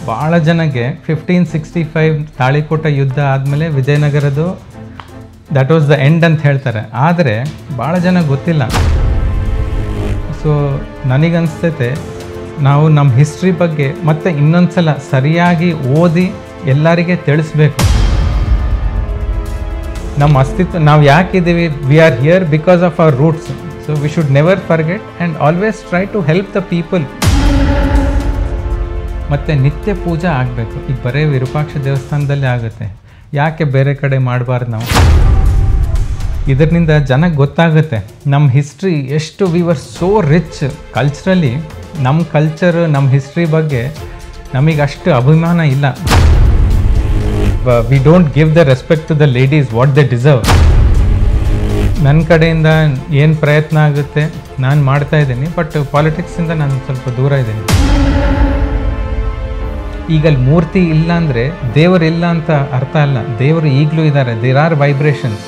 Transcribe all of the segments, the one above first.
ಭಾಳ ಜನಕ್ಕೆ fifteen sixty five Talikota ಯುದ್ಧ ಆದಮೇಲೆ ವಿಜಯನಗರದು ದಟ್ ವಾಸ್ ದ ಎಂಡ್ ಅಂತ ಹೇಳ್ತಾರೆ ಆದರೆ ಭಾಳ ಜನ ಗೊತ್ತಿಲ್ಲ ಸೊ ನನಗನ್ಸ್ತೈತೆ ನಾವು ನಮ್ಮ ಹಿಸ್ಟ್ರಿ ಬಗ್ಗೆ ಮತ್ತೆ ಇನ್ನೊಂದು ಸಲ ಸರಿಯಾಗಿ ಓದಿ ಎಲ್ಲರಿಗೆ ತಿಳಿಸ್ಬೇಕು ನಮ್ಮ ಅಸ್ತಿತ್ವ ನಾವು ಯಾಕಿದ್ದೀವಿ we are here because of our roots so we should never forget and always try to help the people ಮತ್ತು ನಿತ್ಯ ಪೂಜೆ ಆಗಬೇಕು ಈಗ ಬರೀ ವಿರೂಪಾಕ್ಷ ದೇವಸ್ಥಾನದಲ್ಲೇ ಆಗುತ್ತೆ ಯಾಕೆ ಬೇರೆ ಕಡೆ ಮಾಡಬಾರ್ದು ನಾವು ಇದರಿಂದ ಜನಕ್ಕೆ ಗೊತ್ತಾಗುತ್ತೆ ನಮ್ಮ ಹಿಸ್ಟ್ರಿ ಎಷ್ಟು we were so rich culturally ನಮ್ಮ ಕಲ್ಚರ್ ನಮ್ಮ ಹಿಸ್ಟ್ರಿ ಬಗ್ಗೆ ನಮಗೆ ಅಷ್ಟು ಅಭಿಮಾನ ಇಲ್ಲ we don't give the respect to the ladies what they deserve ನನ್ನ ಕಡೆಯಿಂದ ಏನು ಪ್ರಯತ್ನ ಆಗುತ್ತೆ ನಾನು ಮಾಡ್ತಾ ಇದ್ದೀನಿ ಬಟ್ ಪಾಲಿಟಿಕ್ಸಿಂದ ನಾನು ಸ್ವಲ್ಪ ದೂರ ಇದ್ದೀನಿ ಈಗ ಅಲ್ಲಿ ಮೂರ್ತಿ ಇಲ್ಲ ಅಂದರೆ ದೇವರು ಇಲ್ಲ ಅಂತ ಅರ್ಥ ಅಲ್ಲ ದೇವರು ಈಗಲೂ ಇದ್ದಾರೆ ದೇರ್ ಆರ್ ವೈಬ್ರೇಷನ್ಸ್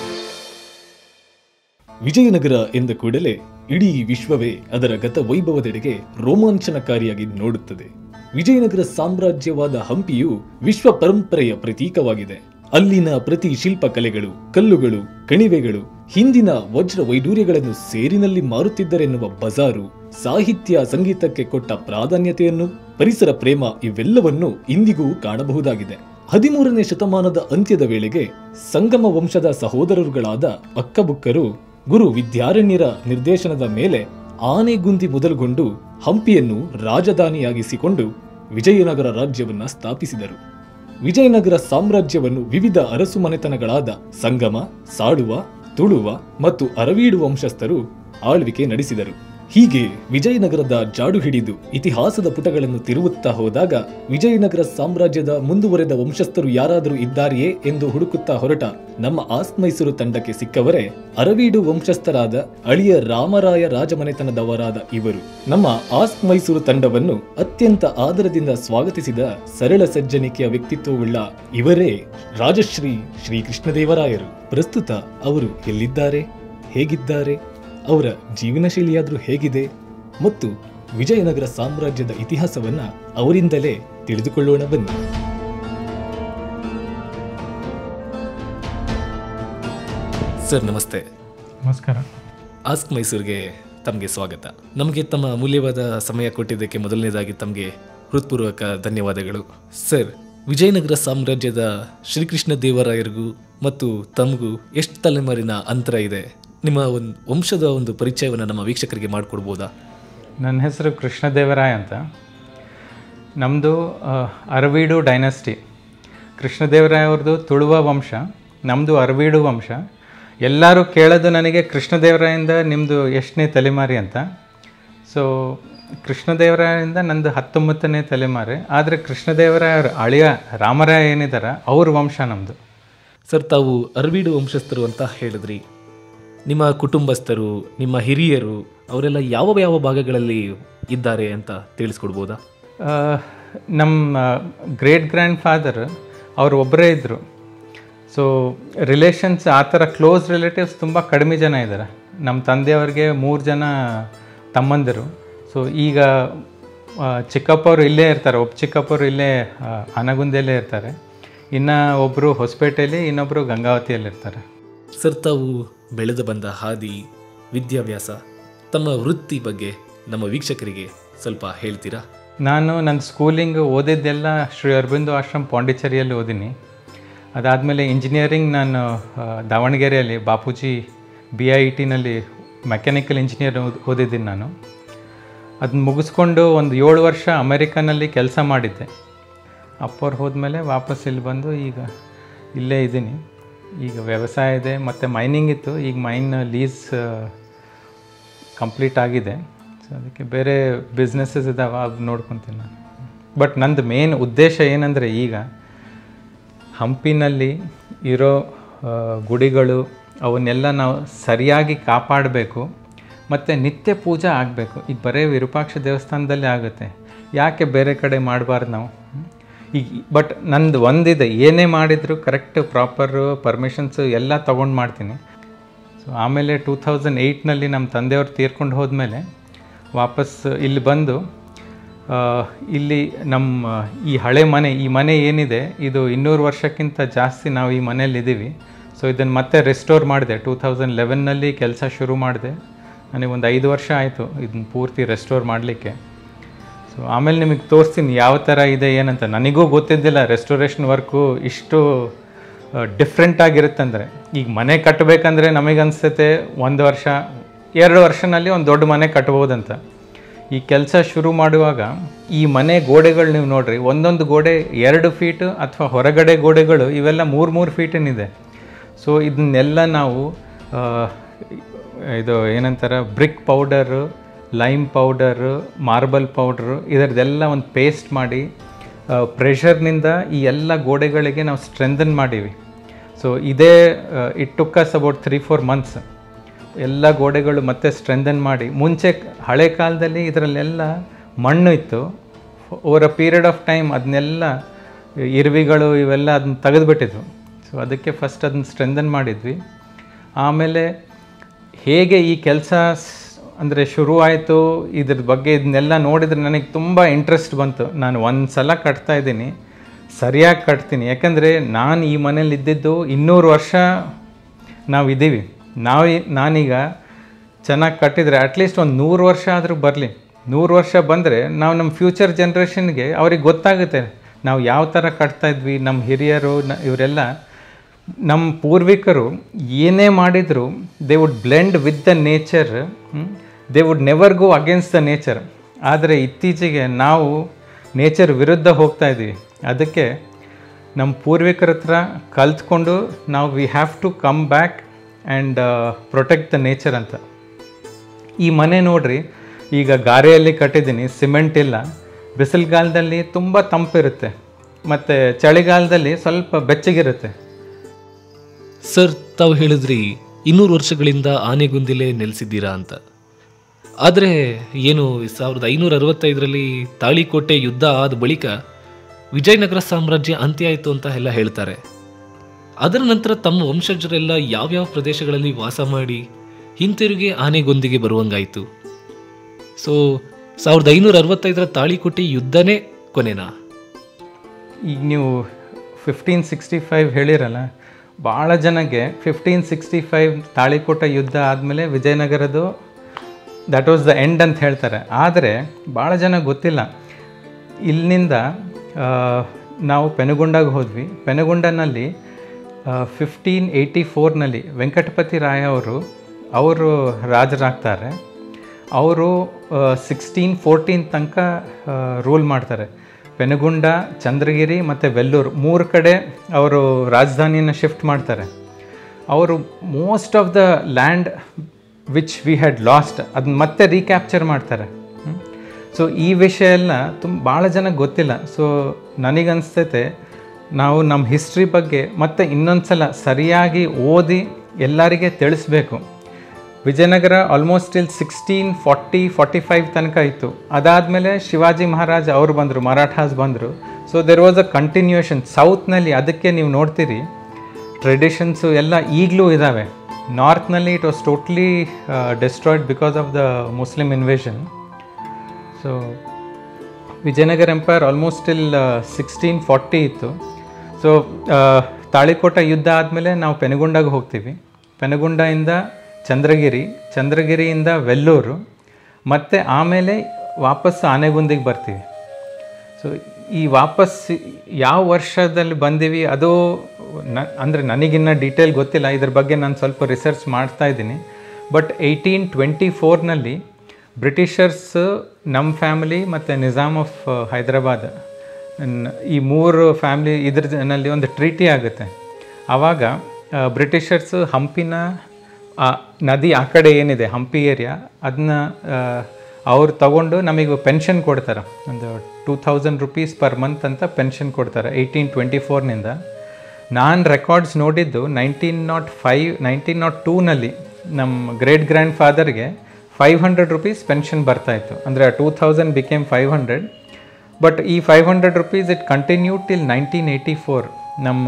ವಿಜಯನಗರ ಎಂದ ಕೂಡಲೇ ಇಡೀ ವಿಶ್ವವೇ ಅದರ ಗತ ವೈಭವದೆಡೆಗೆ ರೋಮಾಂಚನಕಾರಿಯಾಗಿ ನೋಡುತ್ತದೆ ವಿಜಯನಗರ ಸಾಮ್ರಾಜ್ಯವಾದ ಹಂಪಿಯು ವಿಶ್ವ ಪರಂಪರೆಯ ಪ್ರತೀಕವಾಗಿದೆ ಅಲ್ಲಿನ ಪ್ರತಿ ಶಿಲ್ಪಕಲೆಗಳು ಕಲ್ಲುಗಳು ಕಣಿವೆಗಳು ಹಿಂದಿನ ವಜ್ರ ವೈಡೂರ್ಯಗಳನ್ನು ಸೇರಿನಲ್ಲಿ ಮಾರುತ್ತಿದ್ದರೆನ್ನುವ ಬಜಾರು ಸಾಹಿತ್ಯ ಸಂಗೀತಕ್ಕೆ ಕೊಟ್ಟ ಪ್ರಾಧಾನ್ಯತೆಯನ್ನು ಪರಿಸರ ಪ್ರೇಮ ಇವೆಲ್ಲವನ್ನೂ ಇಂದಿಗೂ ಕಾಣಬಹುದಾಗಿದೆ ಹದಿಮೂರನೇ ಶತಮಾನದ ಅಂತ್ಯದ ವೇಳೆಗೆ ಸಂಗಮ ವಂಶದ ಸಹೋದರರುಗಳಾದ ಅಕ್ಕಬುಕ್ಕರು ಗುರು ವಿದ್ಯಾರಣ್ಯರ ನಿರ್ದೇಶನದ ಮೇಲೆ ಆನೆಗುಂದಿ ಮೊದಲುಗೊಂಡು ಹಂಪಿಯನ್ನು ರಾಜಧಾನಿಯಾಗಿಸಿಕೊಂಡು ವಿಜಯನಗರ ರಾಜ್ಯವನ್ನ ಸ್ಥಾಪಿಸಿದರು ವಿಜಯನಗರ ಸಾಮ್ರಾಜ್ಯವನ್ನು ವಿವಿಧ ಅರಸು ಮನೆತನಗಳಾದ ಸಂಗಮ ಸಾಳುವ ತುಳುವ ಮತ್ತು ಅರವೀಡು ವಂಶಸ್ಥರು ಆಳ್ವಿಕೆ ನಡೆಸಿದರು ಹೀಗೆ ವಿಜಯನಗರದ ಜಾಡು ಹಿಡಿದು ಇತಿಹಾಸದ ಪುಟಗಳನ್ನು ತಿರುವುತ್ತಾ ಹೋದಾಗ ವಿಜಯನಗರ ಸಾಮ್ರಾಜ್ಯದ ಮುಂದುವರೆದ ವಂಶಸ್ಥರು ಯಾರಾದರೂ ಇದ್ದಾರೆಯೇ ಎಂದು ಹುಡುಕುತ್ತಾ ಹೊರಟ ನಮ್ಮ ಆಸ್ಕ್ ಮೈಸೂರು ತಂಡಕ್ಕೆ ಸಿಕ್ಕವರೇ ಅರವೀಡು ವಂಶಸ್ಥರಾದ ಅಳಿಯ ರಾಮರಾಯ ರಾಜಮನೆತನದವರಾದ ಇವರು ನಮ್ಮ ಆಸ್ಕ್ ಮೈಸೂರು ತಂಡವನ್ನು ಅತ್ಯಂತ ಆದರದಿಂದ ಸ್ವಾಗತಿಸಿದ ಸರಳ ಸಜ್ಜನಿಕೆಯ ವ್ಯಕ್ತಿತ್ವವುಳ್ಳ ಇವರೇ ರಾಜಶ್ರೀ ಶ್ರೀ ಕೃಷ್ಣದೇವರಾಯರು ಪ್ರಸ್ತುತ ಅವರು ಎಲ್ಲಿದ್ದಾರೆ ಹೇಗಿದ್ದಾರೆ ಅವರ ಜೀವನ ಶೈಲಿಯಾದ್ರೂ ಹೇಗಿದೆ ಮತ್ತು ವಿಜಯನಗರ ಸಾಮ್ರಾಜ್ಯದ ಇತಿಹಾಸವನ್ನ ಅವರಿಂದಲೇ ತಿಳಿದುಕೊಳ್ಳೋಣ ಬನ್ನಿ ಸರ್ ನಮಸ್ತೆ ನಮಸ್ಕಾರ ಆಸ್ಕ್ ಮೈಸೂರಿಗೆ ತಮಗೆ ಸ್ವಾಗತ ನಮಗೆ ತಮ್ಮ ಅಮೂಲ್ಯವಾದ ಸಮಯ ಕೊಟ್ಟಿದ್ದಕ್ಕೆ ಮೊದಲನೇದಾಗಿ ತಮಗೆ ಹೃತ್ಪೂರ್ವಕ ಧನ್ಯವಾದಗಳು ಸರ್ ವಿಜಯನಗರ ಸಾಮ್ರಾಜ್ಯದ ಶ್ರೀಕೃಷ್ಣ ದೇವರಾಯರಿಗೂ ಮತ್ತು ತಮಗೂ ಎಷ್ಟು ತಲೆಮಾರಿನ ಅಂತರ ಇದೆ ನಿಮ್ಮ ಒಂದು ವಂಶದ ಒಂದು ಪರಿಚಯವನ್ನು ನಮ್ಮ ವೀಕ್ಷಕರಿಗೆ ಮಾಡಿಕೊಡ್ಬೋದಾ ನನ್ನ ಹೆಸರು ಕೃಷ್ಣದೇವರಾಯ ಅಂತ ನಮ್ಮದು ಅರವೀಡು ಡೈನಸ್ಟಿ ಕೃಷ್ಣದೇವರಾಯ ಅವ್ರದ್ದು ತುಳುವ ವಂಶ ನಮ್ಮದು ಅರವೀಡು ವಂಶ ಎಲ್ಲರೂ ಕೇಳೋದು ನನಗೆ ಕೃಷ್ಣದೇವರಾಯಿಂದ ನಿಮ್ಮದು ಎಷ್ಟನೇ ತಲೆಮಾರಿ ಅಂತ ಸೊ ಕೃಷ್ಣದೇವರಾಯರಿಂದ ನಂದು ಹತ್ತೊಂಬತ್ತನೇ ತಲೆಮಾರಿ ಆದರೆ ಕೃಷ್ಣದೇವರಾಯ ಅವ್ರ ಅಳಿಯ ರಾಮರಾಯ ಏನಿದ್ದಾರೆ ಅವ್ರ ವಂಶ ನಮ್ಮದು ಸರ್ ತಾವು ಅರವೀಡು ವಂಶಸ್ಥರು ಅಂತ ಹೇಳಿದ್ರಿ ನಿಮ್ಮ ಕುಟುಂಬಸ್ಥರು ನಿಮ್ಮ ಹಿರಿಯರು ಅವರೆಲ್ಲ ಯಾವ ಯಾವ ಭಾಗಗಳಲ್ಲಿ ಇದ್ದಾರೆ ಅಂತ ತಿಳಿಸ್ಕೊಡ್ಬೋದಾ ಆ, ನಮ್ಮ ಗ್ರೇಟ್ ಗ್ರ್ಯಾಂಡ್ ಫಾದರ್ ಅವ್ರು ಒಬ್ಬರೇ ಇದ್ದರು ಸೊ ರಿಲೇಷನ್ಸ್ ಆ ಥರ ಕ್ಲೋಸ್ ರಿಲೇಟಿವ್ಸ್ ತುಂಬ ಕಡಿಮೆ ಜನ ಇದ್ದಾರೆ ನಮ್ಮ ತಂದೆಯವ್ರಿಗೆ ಮೂರು ಜನ ತಮ್ಮಂದಿರು ಸೊ ಈಗ ಆ, ಚಿಕ್ಕಪ್ಪವ್ರು ಇಲ್ಲೇ ಇರ್ತಾರೆ ಒಬ್ಬ ಚಿಕ್ಕಪ್ಪವ್ರು ಇಲ್ಲೇ ಆ, ಆನಗುಂದಿಯಲ್ಲೇ ಇರ್ತಾರೆ ಇನ್ನು ಒಬ್ಬರು ಹೊಸಪೇಟೆಯಲ್ಲಿ ಇನ್ನೊಬ್ಬರು ಗಂಗಾವತಿಯಲ್ಲಿ ಇರ್ತಾರೆ ಸರ್ ತಾವು ಬೆಳೆದು ಬಂದ ಹಾದಿ ವಿದ್ಯಾಭ್ಯಾಸ ತಮ್ಮ ವೃತ್ತಿ ಬಗ್ಗೆ ನಮ್ಮ ವೀಕ್ಷಕರಿಗೆ ಸ್ವಲ್ಪ ಹೇಳ್ತೀರಾ ನಾನು ನನ್ನ ಸ್ಕೂಲಿಂಗ್ ಓದಿದ್ದೆಲ್ಲ ಶ್ರೀ ಅರವಿಂದೋ ಆಶ್ರಮ್ ಪಾಂಡಿಚೇರಿಯಲ್ಲಿ ಓದಿನಿ ಅದಾದಮೇಲೆ ಇಂಜಿನಿಯರಿಂಗ್ ನಾನು ಆ, ದಾವಣಗೆರೆಯಲ್ಲಿ ಬಾಪೂಜಿ ಬಿ ಐ ಟಿನಲ್ಲಿ ಮೆಕ್ಯಾನಿಕಲ್ ಇಂಜಿನಿಯರ್ ಓದಿದ್ದೀನಿ ನಾನು ಅದನ್ನ ಮುಗಿಸ್ಕೊಂಡು ಒಂದು ಏಳು ವರ್ಷ ಅಮೆರಿಕನಲ್ಲಿ ಕೆಲಸ ಮಾಡಿದ್ದೆ ಅಪ್ಪವ್ರು ಹೋದ್ಮೇಲೆ ವಾಪಸ್ ಇಲ್ಲಿ ಬಂದು ಈಗ ಇಲ್ಲೇ ಇದ್ದೀನಿ ಈಗ ವ್ಯವಸಾಯ ಇದೆ ಮತ್ತು ಮೈನಿಂಗ್ ಇತ್ತು ಈಗ ಮೈನ್ ಲೀಸ್ ಕಂಪ್ಲೀಟ್ ಆಗಿದೆ ಸೊ ಅದಕ್ಕೆ ಬೇರೆ ಬಿಸ್ನೆಸ್ಸಸ್ ಇದ್ದಾವೆ ಅದು ನೋಡ್ಕೊತೀನಿ ನಾನು ಬಟ್ ನಂದು ಮೇನ್ ಉದ್ದೇಶ ಏನಂದರೆ ಈಗ ಹಂಪಿನಲ್ಲಿ ಇರೋ ಆ, ಗುಡಿಗಳು ಅವನ್ನೆಲ್ಲ ನಾವು ಸರಿಯಾಗಿ ಕಾಪಾಡಬೇಕು ಮತ್ತು ನಿತ್ಯ ಪೂಜೆ ಆಗಬೇಕು ಈಗ ಬರೀ ವಿರೂಪಾಕ್ಷ ದೇವಸ್ಥಾನದಲ್ಲೇ ಆಗುತ್ತೆ ಯಾಕೆ ಬೇರೆ ಕಡೆ ಮಾಡಬಾರ್ದು ನಾವು ಹ್ಮ್? ಈಗ ಬಟ್ ನಂದು ಒಂದಿದೆ ಏನೇ ಮಾಡಿದರೂ ಕರೆಕ್ಟ್ ಪ್ರಾಪರು ಪರ್ಮಿಷನ್ಸು ಎಲ್ಲ ತೊಗೊಂಡು ಮಾಡ್ತೀನಿ ಸೊ ಆಮೇಲೆ ಟೂ ತೌಸಂಡ್ ಏಯ್ಟ್ನಲ್ಲಿ ನಮ್ಮ ತಂದೆಯವ್ರು ತೀರ್ಕೊಂಡು ಹೋದ್ಮೇಲೆ ವಾಪಸ್ ಇಲ್ಲಿ ಬಂದು ಆ, ಇಲ್ಲಿ ನಮ್ಮ ಈ ಹಳೆ ಮನೆ ಈ ಮನೆ ಏನಿದೆ ಇದು ಇನ್ನೂರು ವರ್ಷಕ್ಕಿಂತ ಜಾಸ್ತಿ ನಾವು ಈ ಮನೇಲಿ ಇದ್ದೀವಿ ಸೊ ಇದನ್ನು ಮತ್ತೆ ರೆಸ್ಟೋರ್ ಮಾಡಿದೆ ಟೂ ತೌಸಂಡ್ ಲೆವೆನ್ನಲ್ಲಿ ಕೆಲಸ ಶುರು ಮಾಡಿದೆ ನನಗೆ ಒಂದು ಐದು ವರ್ಷ ಆಯಿತು ಇದನ್ನ ಪೂರ್ತಿ ರೆಸ್ಟೋರ್ ಮಾಡಲಿಕ್ಕೆ ಸೊ ಆಮೇಲೆ ನಿಮಗೆ ತೋರಿಸ್ತೀನಿ ಯಾವ ಥರ ಇದೆ ಏನಂತ ನನಗೂ ಗೊತ್ತಿದ್ದಿಲ್ಲ ರೆಸ್ಟೋರೇಷನ್ ವರ್ಕು ಇಷ್ಟು ಡಿಫ್ರೆಂಟ್ ಆಗಿರುತ್ತಂದರೆ ಈಗ ಮನೆ ಕಟ್ಟಬೇಕಂದ್ರೆ ನಮಗೆ ಅನಿಸ್ತೈತೆ ಒಂದು ವರ್ಷ ಎರಡು ವರ್ಷನಲ್ಲಿ ಒಂದು ದೊಡ್ಡ ಮನೆ ಕಟ್ಬೋದಂತ ಈ ಕೆಲಸ ಶುರು ಮಾಡುವಾಗ ಈ ಮನೆ ಗೋಡೆಗಳು ನೀವು ನೋಡ್ರಿ ಒಂದೊಂದು ಗೋಡೆ ಎರಡು ಫೀಟ್ ಅಥವಾ ಹೊರಗಡೆ ಗೋಡೆಗಳು ಇವೆಲ್ಲ ಮೂರು ಮೂರು ಫೀಟಿನಿದೆ ಸೊ ಇದನ್ನೆಲ್ಲ ನಾವು ಆ, ಇದು ಏನಂತಾರೆ brick powder lime powder marble powder ಇದರದ್ದೆಲ್ಲ ಒಂದು ಪೇಸ್ಟ್ ಮಾಡಿ ಪ್ರೆಷರ್ನಿಂದ ಈ ಎಲ್ಲ ಗೋಡೆಗಳಿಗೆ ನಾವು ಸ್ಟ್ರೆಂಥನ್ ಮಾಡೀವಿ ಸೊ ಇದೇ it took us about three four months ಎಲ್ಲ ಗೋಡೆಗಳು ಮತ್ತೆ ಸ್ಟ್ರೆಂಥನ್ ಮಾಡಿ ಮುಂಚೆ ಹಳೆ ಕಾಲದಲ್ಲಿ ಇದರಲ್ಲೆಲ್ಲ ಮಣ್ಣು ಇತ್ತು over a period of time ಅದನ್ನೆಲ್ಲ ಇರುವಿಗಳು ಇವೆಲ್ಲ ಅದನ್ನ ತೆಗೆದುಬಿಟ್ಟಿದ್ವು ಸೊ ಅದಕ್ಕೆ ಫಸ್ಟ್ ಅದನ್ನ ಸ್ಟ್ರೆಂಥನ್ ಮಾಡಿದ್ವಿ ಆಮೇಲೆ ಹೇಗೆ ಈ ಕೆಲಸ ಅಂದರೆ ಶುರುವಾಯಿತು ಇದ್ರ ಬಗ್ಗೆ ಇದನ್ನೆಲ್ಲ ನೋಡಿದ್ರೆ ನನಗೆ ತುಂಬ ಇಂಟ್ರೆಸ್ಟ್ ಬಂತು ನಾನು ಒಂದು ಸಲ ಕಟ್ತಾ ಇದ್ದೀನಿ ಸರಿಯಾಗಿ ಕಟ್ತೀನಿ ಯಾಕಂದರೆ ನಾನು ಈ ಮನೇಲಿ ಇದ್ದಿದ್ದು ಇನ್ನೂರು ವರ್ಷ ನಾವು ಇದ್ದೀವಿ ನಾವು ನಾನೀಗ ಚೆನ್ನಾಗಿ ಕಟ್ಟಿದರೆ ಅಟ್ಲೀಸ್ಟ್ ಒಂದು ನೂರು ವರ್ಷ ಆದರೂ ಬರಲಿ ನೂರು ವರ್ಷ ಬಂದರೆ ನಾವು ನಮ್ಮ ಫ್ಯೂಚರ್ ಜನ್ರೇಷನ್ಗೆ ಅವ್ರಿಗೆ ಗೊತ್ತಾಗುತ್ತೆ ನಾವು ಯಾವ ಥರ ಕಟ್ತಾ ಇದ್ವಿ ನಮ್ಮ ಹಿರಿಯರು ನ ಇವರೆಲ್ಲ ನಮ್ಮ ಪೂರ್ವಿಕರು ಏನೇ ಮಾಡಿದರೂ they would blend with the nature they would never go against the nature ಆದರೆ ಇತ್ತೀಚೆಗೆ ನಾವು ನೇಚರ್ ವಿರುದ್ಧ ಹೋಗ್ತಾ ಇದ್ದೀವಿ ಅದಕ್ಕೆ ನಮ್ಮ ಪೂರ್ವಿಕರ ಹತ್ರ ಕಲ್ತ್ಕೊಂಡು ನಾವು we have to come back and protect the nature ಅಂತ ಈ ಮನೆ ನೋಡ್ರಿ ಈಗ ಗಾರೆಯಲ್ಲಿ ಕಟ್ಟಿದ್ದೀನಿ ಸಿಮೆಂಟ್ ಇಲ್ಲ ಬಿಸಿಲುಗಾಲದಲ್ಲಿ ತುಂಬ ತಂಪಿರುತ್ತೆ ಮತ್ತು ಚಳಿಗಾಲದಲ್ಲಿ ಸ್ವಲ್ಪ ಬೆಚ್ಚಗಿರುತ್ತೆ ಸರ್ ತಾವು ಹೇಳಿದ್ರಿ ಇನ್ನೂರು ವರ್ಷಗಳಿಂದ ಆನೆಗುಂದಿಲೇ ನೆಲೆಸಿದ್ದೀರಾ ಅಂತ ಆದರೆ ಏನು ಸಾವಿರದ ಐನೂರ ಅರವತ್ತೈದರಲ್ಲಿ ತಾಳಿಕೋಟೆ ಯುದ್ಧ ಆದ ಬಳಿಕ ವಿಜಯನಗರ ಸಾಮ್ರಾಜ್ಯ ಅಂತ್ಯ ಆಯಿತು ಅಂತ ಎಲ್ಲ ಹೇಳ್ತಾರೆ ಅದರ ನಂತರ ತಮ್ಮ ವಂಶಜರೆಲ್ಲ ಯಾವ್ಯಾವ ಪ್ರದೇಶಗಳಲ್ಲಿ ವಾಸ ಮಾಡಿ ಹಿಂತಿರುಗಿ ಆನೆಗೊಂದಿಗೆ ಬರುವಂಗಾಯಿತು ಸೊ ಸಾವಿರದ ಐನೂರ ಅರವತ್ತೈದರ ತಾಳಿಕೋಟೆ ಯುದ್ಧನೇ ಕೊನೆನಾ ಈಗ ನೀವು ಫಿಫ್ಟೀನ್ ಸಿಕ್ಸ್ಟಿ ಫೈವ್ ಹೇಳಿರಲ್ಲ ಭಾಳ ಜನಕ್ಕೆ ಫಿಫ್ಟೀನ್ ಸಿಕ್ಸ್ಟಿ ಫೈವ್ ತಾಳಿಕೋಟ ಯುದ್ಧ ಆದಮೇಲೆ ವಿಜಯನಗರದು ದಟ್ ವಾಸ್ ದ ಎಂಡ್ ಅಂತ ಹೇಳ್ತಾರೆ ಆದರೆ ಭಾಳ ಜನ ಗೊತ್ತಿಲ್ಲ ಇಲ್ಲಿಂದ ಆ, ನಾವು ಪೆನುಗೊಂಡಾಗ ಹೋದ್ವಿ ಪೆನುಗೊಂಡನಲ್ಲಿ ಫಿಫ್ಟೀನ್ ಏಯ್ಟಿ ಫೋರ್ನಲ್ಲಿ ವೆಂಕಟಪತಿ ರಾಯ ಅವರು ಅವರು ರಾಜರಾಗ್ತಾರೆ ಅವರು ಸಿಕ್ಸ್ಟೀನ್ ಫೋರ್ಟೀನ್ ತನಕ ರೂಲ್ ಮಾಡ್ತಾರೆ ಪೆನುಗುಂಡ ಚಂದ್ರಗಿರಿ ಮತ್ತು ವೆಲ್ಲೂರು ಮೂರು ಕಡೆ ಅವರು ರಾಜಧಾನಿಯನ್ನು ಶಿಫ್ಟ್ ಮಾಡ್ತಾರೆ ಅವರು most of the land which we had lost ಅದನ್ನ ಮತ್ತೆ ರೀಕ್ಯಾಪ್ಚರ್ ಮಾಡ್ತಾರೆ ಸೊ ಈ ವಿಷಯ ಎಲ್ಲ ತುಂಬ ಭಾಳ ಜನಕ್ಕೆ ಗೊತ್ತಿಲ್ಲ ಸೊ ನನಗನ್ಸ್ತೈತೆ ನಾವು ನಮ್ಮ ಹಿಸ್ಟ್ರಿ ಬಗ್ಗೆ ಮತ್ತೆ ಇನ್ನೊಂದು ಸಲ ಸರಿಯಾಗಿ ಓದಿ ಎಲ್ಲರಿಗೆ ತಿಳಿಸ್ಬೇಕು ವಿಜಯನಗರ ಆಲ್ಮೋಸ್ಟ್ ಇಲ್ಲಿ ಸಿಕ್ಸ್ಟೀನ್ ಫಾರ್ಟಿ ಫಾರ್ಟಿ ಫೈವ್ ತನಕ ಇತ್ತು ಅದಾದಮೇಲೆ ಶಿವಾಜಿ ಮಹಾರಾಜ್ ಅವರು ಬಂದರು ಮರಾಠಾಸ್ ಬಂದರು so there was a continuation ಸೌತ್ನಲ್ಲಿ ಅದಕ್ಕೆ ನೀವು ನೋಡ್ತೀರಿ ಟ್ರೆಡಿಷನ್ಸು ಎಲ್ಲ ಈಗಲೂ ಇದ್ದಾವೆ ನಾರ್ತ್ನಲ್ಲಿ it was totally destroyed because of the Muslim invasion so Vijayanagara empire almost ಇಲ್ ಸಿಕ್ಸ್ಟೀನ್ ಫಾರ್ಟಿ ಇತ್ತು ಸೊ ತಾಳಿಕೋಟ ಯುದ್ಧ ಆದಮೇಲೆ ನಾವು ಪೆನಗುಂಡಾಗ ಹೋಗ್ತೀವಿ ಪೆನಗುಂಡದಿಂದ ಚಂದ್ರಗಿರಿ ಚಂದ್ರಗಿರಿಯಿಂದ ವೆಲ್ಲೂರು ಮತ್ತು ಆಮೇಲೆ ವಾಪಸ್ ಆನೆಗುಂದಿಗೆ ಬರ್ತೀವಿ ಸೊ ಈ ವಾಪಸ್ ಯಾವ ವರ್ಷದಲ್ಲಿ ಬಂದೀವಿ ಅದು ನ ಅಂದರೆ ನನಗಿನ್ನ ಡೀಟೇಲ್ ಗೊತ್ತಿಲ್ಲ ಇದ್ರ ಬಗ್ಗೆ ನಾನು ಸ್ವಲ್ಪ ರಿಸರ್ಚ್ ಮಾಡ್ತಾ ಇದ್ದೀನಿ ಬಟ್ ಏಯ್ಟೀನ್ ಟ್ವೆಂಟಿ ಫೋರ್ನಲ್ಲಿ ಬ್ರಿಟಿಷರ್ಸ್ ನಮ್ಮ ಫ್ಯಾಮಿಲಿ ಮತ್ತು ನಿಜಾಮ್ ಆಫ್ ಹೈದರಾಬಾದ್ ನ- ಈ ಮೂರು ಫ್ಯಾಮಿಲಿ ಇದ್ರಲ್ಲಿ ಒಂದು ಟ್ರೀಟಿ ಆಗುತ್ತೆ ಆವಾಗ ಬ್ರಿಟಿಷರ್ಸ್ ಹಂಪಿನ ಆ ನದಿ ಆ ಕಡೆ ಏನಿದೆ ಹಂಪಿ ಏರಿಯಾ ಅದನ್ನ ಅವ್ರು ತಗೊಂಡು ನಮಗೆ ಪೆನ್ಷನ್ ಕೊಡ್ತಾರೆ ಒಂದು two thousand rupees per month ಅಂತ ಪೆನ್ಷನ್ ಕೊಡ್ತಾರೆ ಏಯ್ಟೀನ್ ಟ್ವೆಂಟಿ ಫೋರ್ನಿಂದ ನಾನು ರೆಕಾರ್ಡ್ಸ್ ನೋಡಿದ್ದು nineteen not five nineteen not ಟೂನಲ್ಲಿ ನಮ್ಮ ಗ್ರೇಟ್ ಗ್ರ್ಯಾಂಡ್ ಫಾದರ್ಗೆ ಫೈವ್ ಹಂಡ್ರೆಡ್ ರುಪೀಸ್ ಪೆನ್ಷನ್ ಬರ್ತಾಯಿತ್ತು ಅಂದರೆ two thousand became five hundred but ಈ five hundred rupees it continue till nineteen eighty four ನಮ್ಮ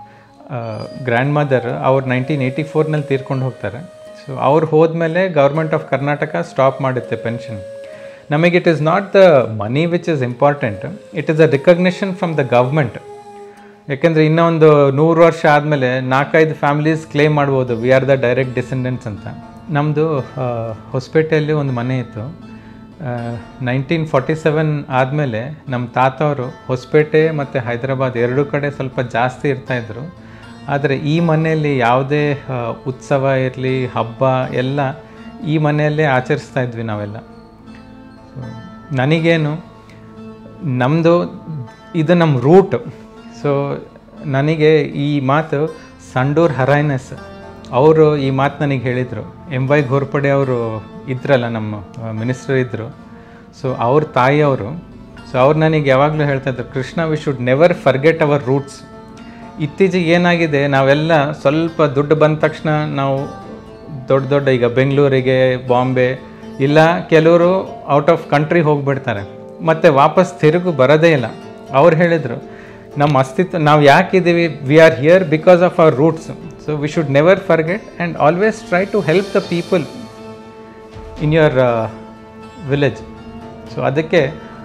ಗ್ರ್ಯಾಂಡ್ ಮದರ್ ಅವ್ರು ನೈನ್ಟೀನ್ ಏಯ್ಟಿ ಫೋರ್ನಲ್ಲಿ ತೀರ್ಕೊಂಡು ಹೋಗ್ತಾರೆ ಸೊ ಅವ್ರು ಹೋದ್ಮೇಲೆ ಗೌರ್ಮೆಂಟ್ ಆಫ್ ಕರ್ನಾಟಕ ಸ್ಟಾಪ್ ಮಾಡುತ್ತೆ ಪೆನ್ಷನ್ ನಮಗೆ it is not the money which is important it is a recognition from the government ಯಾಕೆಂದರೆ ಇನ್ನೊಂದು ನೂರು ವರ್ಷ ಆದಮೇಲೆ ನಾಲ್ಕೈದು ಫ್ಯಾಮಿಲೀಸ್ ಕ್ಲೇಮ್ ಮಾಡ್ಬೋದು we are the direct descendants ಅಂತ ನಮ್ಮದು ಹೊಸಪೇಟೆಯಲ್ಲಿ ಒಂದು ಮನೆ ಇತ್ತು ನೈನ್ಟೀನ್ ಫಾರ್ಟಿ ಸೆವೆನ್ ಆದಮೇಲೆ ನಮ್ಮ ತಾತವರು ಹೊಸಪೇಟೆ ಮತ್ತು ಹೈದರಾಬಾದ್ ಎರಡೂ ಕಡೆ ಸ್ವಲ್ಪ ಜಾಸ್ತಿ ಇರ್ತಾಯಿದ್ರು ಆದರೆ ಈ ಮನೆಯಲ್ಲಿ ಯಾವುದೇ ಆ, ಉತ್ಸವ ಇರಲಿ ಹಬ್ಬ ಎಲ್ಲ ಈ ಮನೆಯಲ್ಲೇ ಆಚರಿಸ್ತಾ ಇದ್ವಿ ನಾವೆಲ್ಲ ಸೊ ನನಗೇನು ನಮ್ಮದು ಇದು ನಮ್ಮ ರೂಟ್ ಸೊ ನನಗೆ ಈ ಮಾತು ಸಂಡೂರ್ ಹರೈನೆಸ್ ಅವರು ಈ ಮಾತು ನನಗೆ ಹೇಳಿದರು ಎಂ ವೈ ಘೋರ್ಪಡೆ ಅವರು ಇದ್ರಲ್ಲ ನಮ್ಮ ಮಿನಿಸ್ಟರ್ ಇದ್ದರು ಸೊ ಅವ್ರ ತಾಯಿಯವರು ಸೊ ಅವ್ರು ನನಗೆ ಯಾವಾಗಲೂ ಹೇಳ್ತಾ ಇದ್ರು Krishna we should never forget our roots ಇತ್ತೀಚೆಗೆ ಏನಾಗಿದೆ ನಾವೆಲ್ಲ ಸ್ವಲ್ಪ ದುಡ್ಡು ಬಂದ ತಕ್ಷಣ ನಾವು ದೊಡ್ಡ ದೊಡ್ಡ ಈಗ ಬೆಂಗಳೂರಿಗೆ ಬಾಂಬೆ ಇಲ್ಲ ಕೆಲವರು ಔಟ್ ಆಫ್ ಕಂಟ್ರಿ ಹೋಗ್ಬಿಡ್ತಾರೆ ಮತ್ತು ವಾಪಸ್ ತಿರುಗು ಬರೋದೇ ಇಲ್ಲ ಅವ್ರು ಹೇಳಿದರು ನಮ್ಮ ಅಸ್ತಿತ್ವ ನಾವು ಯಾಕಿದ್ದೀವಿ we are here because of our roots so we should never forget and always try to help the people in your village so ಅದಕ್ಕೆ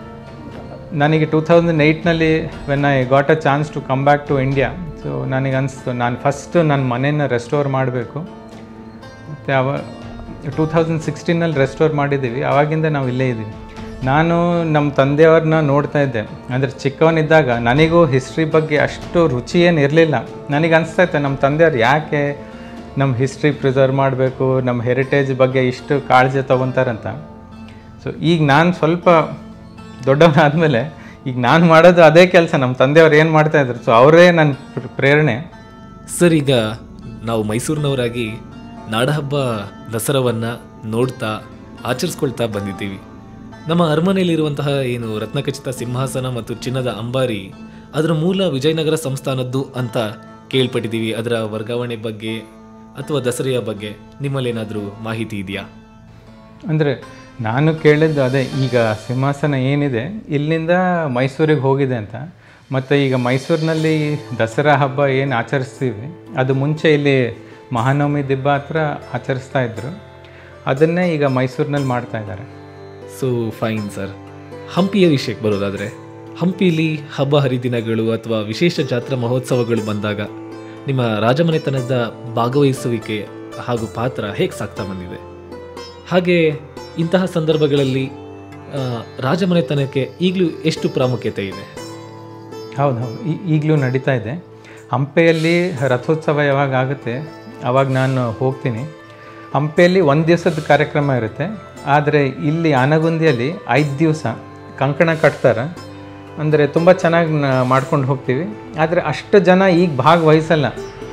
ನನಗೆ ಟೂ ತೌಸಂಡ್ ಏಯ್ಟ್ನಲ್ಲಿ when I got a chance to come back to India so ನನಗೆ ಅನಿಸ್ತು ನಾನು first ನನ್ನ ಮನೇನ restore ಮಾಡಬೇಕು ಮತ್ತು ಅವ ಟೂ ತೌಸಂಡ್ ಸಿಕ್ಸ್ಟೀನಲ್ಲಿ ರೆಸ್ಟೋರ್ ಮಾಡಿದ್ದೀವಿ ಆವಾಗಿಂದ ನಾವು ಇಲ್ಲೇ ಇದ್ದೀವಿ ನಾನು ನಮ್ಮ ತಂದೆಯವ್ರನ್ನ ನೋಡ್ತಾ ಇದ್ದೆ ಅಂದರೆ ಚಿಕ್ಕವನಿದ್ದಾಗ ನನಗೂ ಹಿಸ್ಟ್ರಿ ಬಗ್ಗೆ ಅಷ್ಟು ರುಚಿ ಏನು ಇರಲಿಲ್ಲ ನನಗೆ ಅನಿಸ್ತಾ ಇತ್ತು ನಮ್ಮ ತಂದೆಯವ್ರು ಯಾಕೆ ನಮ್ಮ ಹಿಸ್ಟ್ರಿ ಪ್ರಿಸರ್ವ್ ಮಾಡಬೇಕು ನಮ್ಮ ಹೆರಿಟೇಜ್ ಬಗ್ಗೆ ಇಷ್ಟು ಕಾಳಜಿ ತೊಗೊತಾರಂತ ಸೊ ಈಗ ನಾನು ಸ್ವಲ್ಪ ದೊಡ್ಡವನಾದಮೇಲೆ ಈಗ ನಾನು ಮಾಡೋದು ಅದೇ ಕೆಲಸ ನಮ್ಮ ತಂದೆಯವ್ರು ಏನು ಮಾಡ್ತಾಯಿದ್ರು ಸೊ ಅವರೇ ನನ್ನ ಪ್ರ- ಪ್ರೇರಣೆ ಸರ್ ಈಗ ನಾವು ಮೈಸೂರಿನವರಾಗಿ ನಾಡಹಬ್ಬ ದಸರಾವನ್ನು ನೋಡ್ತಾ ಆಚರಿಸ್ಕೊಳ್ತಾ ಬಂದಿದ್ದೀವಿ ನಮ್ಮ ಅರಮನೆಯಲ್ಲಿರುವಂತಹ ಏನು ರತ್ನಖಚಿತ ಸಿಂಹಾಸನ ಮತ್ತು ಚಿನ್ನದ ಅಂಬಾರಿ ಅದರ ಮೂಲ ವಿಜಯನಗರ ಸಂಸ್ಥಾನದ್ದು ಅಂತ ಕೇಳ್ಪಟ್ಟಿದ್ದೀವಿ ಅದರ ವರ್ಗಾವಣೆ ಬಗ್ಗೆ ಅಥವಾ ದಸರೆಯ ಬಗ್ಗೆ ನಿಮ್ಮಲ್ಲೇನಾದರೂ ಮಾಹಿತಿ ಇದೆಯಾ ಅಂದರೆ ನಾನು ಕೇಳಿದ್ದು ಅದೇ ಈಗ ಸಿಂಹಾಸನ ಏನಿದೆ ಇಲ್ಲಿಂದ ಮೈಸೂರಿಗೆ ಹೋಗಿದೆ ಅಂತ ಮತ್ತು ಈಗ ಮೈಸೂರಿನಲ್ಲಿ ದಸರಾ ಹಬ್ಬ ಏನು ಆಚರಿಸ್ತೀವಿ ಅದು ಮುಂಚೆ ಇಲ್ಲಿ ಮಹಾನವಮಿ ದಿಬ್ಬ ಹತ್ರ ಆಚರಿಸ್ತಾ ಇದ್ರು ಅದನ್ನೇ ಈಗ ಮೈಸೂರಿನಲ್ಲಿ ಮಾಡ್ತಾ ಇದ್ದಾರೆ ಸೊ ಫೈನ್ ಸರ್ ಹಂಪಿಯ ವಿಷಯಕ್ಕೆ ಬರೋದಾದರೆ ಹಂಪಿಲಿ ಹಬ್ಬ ಹರಿದಿನಗಳು ಅಥವಾ ವಿಶೇಷ ಜಾತ್ರಾ ಮಹೋತ್ಸವಗಳು ಬಂದಾಗ ನಿಮ್ಮ ರಾಜಮನೆತನದ ಭಾಗವಹಿಸುವಿಕೆ ಹಾಗೂ ಪಾತ್ರ ಹೇಗೆ ಸಾಗ್ತಾ ಬಂದಿದೆ ಹಾಗೆ ಇಂತಹ ಸಂದರ್ಭಗಳಲ್ಲಿ ಆ, ರಾಜಮನೆತನಕ್ಕೆ ಈಗಲೂ ಎಷ್ಟು ಪ್ರಾಮುಖ್ಯತೆ ಇದೆ ಹೌದು ಹೌದು ಈ- ಈಗಲೂ ನಡೀತಾ ಇದೆ ಹಂಪೆಯಲ್ಲಿ ರಥೋತ್ಸವ ಯಾವಾಗ ಆಗುತ್ತೆ ಆವಾಗ ನಾನು ಹೋಗ್ತೀನಿ ಹಂಪೆಯಲ್ಲಿ ಒಂದು ದಿವಸದ ಕಾರ್ಯಕ್ರಮ ಇರುತ್ತೆ ಆದರೆ ಇಲ್ಲಿ ಆನಗುಂದಿಯಲ್ಲಿ ಐದು ದಿವಸ ಕಂಕಣ ಕಟ್ತಾರೆ ಅಂದರೆ ತುಂಬ ಚೆನ್ನಾಗಿ ಮಾಡ್ಕೊಂಡು ಹೋಗ್ತೀವಿ ಆದರೆ ಅಷ್ಟು ಜನ ಈಗ ಭಾಗವಹಿಸಲ್ಲ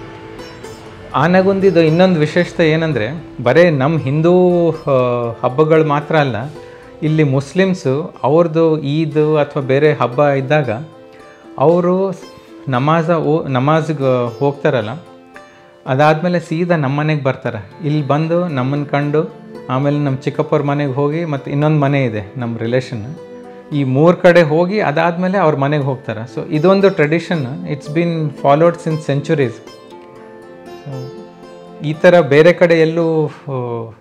ಆನಗುಂದಿದು ಇನ್ನೊಂದು ವಿಶೇಷತೆ ಏನಂದರೆ ಬರೀ ನಮ್ಮ ಹಿಂದೂ ಆ, ಹಬ್ಬಗಳು ಮಾತ್ರ ಅಲ್ಲ ಇಲ್ಲಿ ಮುಸ್ಲಿಮ್ಸು ಅವ್ರದ್ದು ಈದ್ ಅಥವಾ ಬೇರೆ ಹಬ್ಬ ಇದ್ದಾಗ ಅವರು ನಮಾಜ ಓ ನಮಾಜ್ಗೆ ಹೋಗ್ತಾರಲ್ಲ ಅದಾದಮೇಲೆ ಸೀದಾ ನಮ್ಮ ಮನೆಗೆ ಬರ್ತಾರೆ ಇಲ್ಲಿ ಬಂದು ನಮ್ಮನ್ನು ಕಂಡು ಆಮೇಲೆ ನಮ್ಮ ಚಿಕ್ಕಪ್ಪವ್ರ ಮನೆಗೆ ಹೋಗಿ ಮತ್ತು ಇನ್ನೊಂದು ಮನೆ ಇದೆ ನಮ್ಮ ರಿಲೇಷನ್ ಈ ಮೂರು ಕಡೆ ಹೋಗಿ ಅದಾದಮೇಲೆ ಅವ್ರ ಮನೆಗೆ ಹೋಗ್ತಾರೆ ಸೊ ಇದೊಂದು tradition it's been followed since centuries ಈ ಥರ ಬೇರೆ ಕಡೆ ಎಲ್ಲೂ ಆ,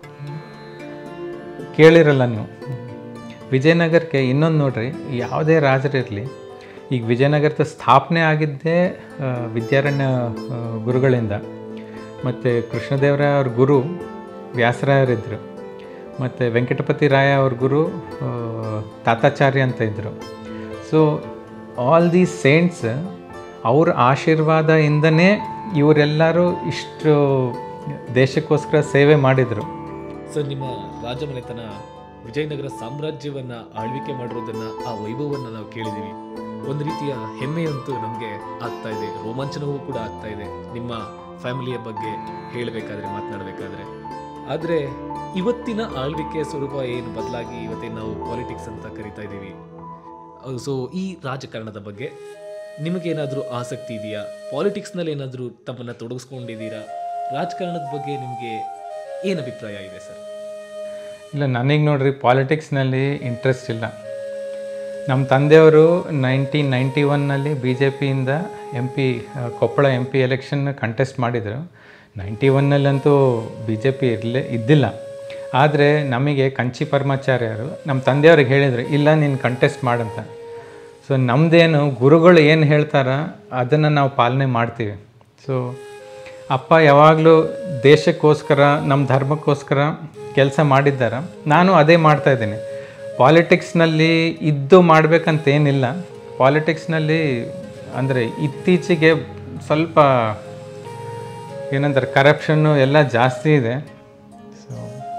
ಕೇಳಿರಲ್ಲ ನೀವು ವಿಜಯನಗರಕ್ಕೆ ಇನ್ನೊಂದು ನೋಡ್ರಿ ಯಾವುದೇ ರಾಜರಿರಲಿ ಈಗ ವಿಜಯನಗರದ ಸ್ಥಾಪನೆ ಆಗಿದ್ದೇ ಆ, ವಿದ್ಯಾರಣ್ಯ ಆ, ಗುರುಗಳಿಂದ ಮತ್ತು ಕೃಷ್ಣದೇವರಾಯ ಅವ್ರ ಗುರು ವ್ಯಾಸರಾಯರಿದ್ದರು ಮತ್ತು ವೆಂಕಟಪತಿ ರಾಯ ಅವ್ರ ಗುರು ಆ, ತಾತಾಚಾರ್ಯ ಅಂತ ಇದ್ದರು ಸೊ ಆಲ್ ದೀಸ್ ಸೇಂಟ್ಸ್ ಅವ್ರ ಆಶೀರ್ವಾದದಿಂದನೇ ಇವರೆಲ್ಲರೂ ಇಷ್ಟು ದೇಶಕ್ಕೋಸ್ಕರ ಸೇವೆ ಮಾಡಿದರು ಸರ್ ನಿಮ್ಮ ರಾಜಮನೆತನ ವಿಜಯನಗರ ಸಾಮ್ರಾಜ್ಯವನ್ನ ಆಳ್ವಿಕೆ ಮಾಡಿರೋದನ್ನ ಆ ವೈಭವನ್ನ ನಾವು ಕೇಳಿದೀವಿ ಒಂದು ರೀತಿಯ ಹೆಮ್ಮೆಯಂತೂ ನಮಗೆ ಆಗ್ತಾ ಇದೆ ರೋಮಾಂಚನವೂ ಕೂಡ ಆಗ್ತಾ ಇದೆ ನಿಮ್ಮ ಫ್ಯಾಮಿಲಿಯ ಬಗ್ಗೆ ಹೇಳಬೇಕಾದ್ರೆ ಮಾತನಾಡಬೇಕಾದ್ರೆ ಆದರೆ ಇವತ್ತಿನ ಆಳ್ವಿಕೆಯ ಸ್ವರೂಪ ಏನು ಬದಲಾಗಿ ಇವತ್ತೇನು ನಾವು ಪಾಲಿಟಿಕ್ಸ್ ಅಂತ ಕರಿತಾ ಇದ್ದೀವಿ ಸೊ ಈ ರಾಜಕಾರಣದ ಬಗ್ಗೆ ನಿಮಗೇನಾದರೂ ಆಸಕ್ತಿ ಇದೆಯಾ ಪಾಲಿಟಿಕ್ಸ್ನಲ್ಲಿ ಏನಾದರೂ ತಮ್ಮನ್ನು ತೊಡಗಿಸ್ಕೊಂಡಿದ್ದೀರಾ ರಾಜಕಾರಣದ ಬಗ್ಗೆ ನಿಮಗೆ ಏನು ಅಭಿಪ್ರಾಯ ಇದೆ ಸರ್ ಇಲ್ಲ ನನಗೆ ನೋಡ್ರಿ ಪಾಲಿಟಿಕ್ಸ್ನಲ್ಲಿ ಇಂಟ್ರೆಸ್ಟ್ ಇಲ್ಲ ನಮ್ಮ ತಂದೆಯವರು ನೈನ್ಟೀನ್ ನೈಂಟಿ ಒನ್ನಲ್ಲಿ ಬಿ ಜೆ ಪಿಯಿಂದ M P Koppal M P election contest ಮಾಡಿದರು ನೈಂಟಿ ಒನ್ನಲ್ಲಂತೂ ಬಿ ಜೆ ಪಿ ಇರಲೇ ಇದ್ದಿಲ್ಲ ಆದರೆ ನಮಗೆ ಕಂಚಿ ಪರಮಾಚಾರ್ಯರು ನಮ್ಮ ತಂದೆಯವ್ರಿಗೆ ಹೇಳಿದ್ರು ಇಲ್ಲ ನೀನು ಕಂಟೆಸ್ಟ್ ಮಾಡಂತ ಸೊ ನಮ್ಮದೇನು ಗುರುಗಳು ಏನು ಹೇಳ್ತಾರ ಅದನ್ನು ನಾವು ಪಾಲನೆ ಮಾಡ್ತೀವಿ ಸೊ ಅಪ್ಪ ಯಾವಾಗಲೂ ದೇಶಕ್ಕೋಸ್ಕರ ನಮ್ಮ ಧರ್ಮಕ್ಕೋಸ್ಕರ ಕೆಲಸ ಮಾಡಿದ್ದಾರೆ ನಾನು ಅದೇ ಮಾಡ್ತಾ ಇದ್ದೀನಿ ಪಾಲಿಟಿಕ್ಸ್ನಲ್ಲಿ ಇದ್ದು ಮಾಡಬೇಕಂತೇನಿಲ್ಲ ಪಾಲಿಟಿಕ್ಸ್ನಲ್ಲಿ ಅಂದರೆ ಇತ್ತೀಚೆಗೆ ಸ್ವಲ್ಪ ಏನಂತಾರೆ ಕರಪ್ಷನ್ನು ಎಲ್ಲ ಜಾಸ್ತಿ ಇದೆ ಸೊ